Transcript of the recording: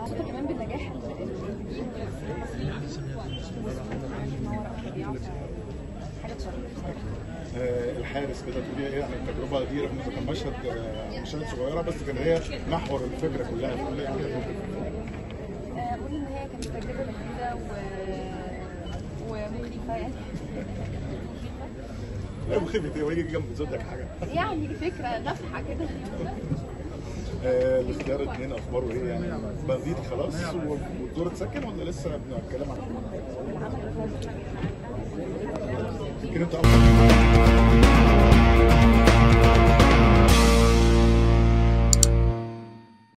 مبسوطه كمان بالنجاح الجديد حاجه تشرف بصراحه آه، الحارس كده تقولي ايه عن التجربه دي رغم انه كان مشهد آه، مشاهد صغيره بس كان هي محور الفكره كلها تقولي ايه عن التجربة؟ آه، اقول ان هي كانت تجربه جديده و ومخيفه يعني لا مخيفة ايه ويجي جنب زوجك حاجه يعني فكره غفحه كده آه، الاختيار الاثنين اخباره ايه يعني بنديت خلاص والدور اتسكن ولا لسه بنتكلم عن يمكن انت أكتر.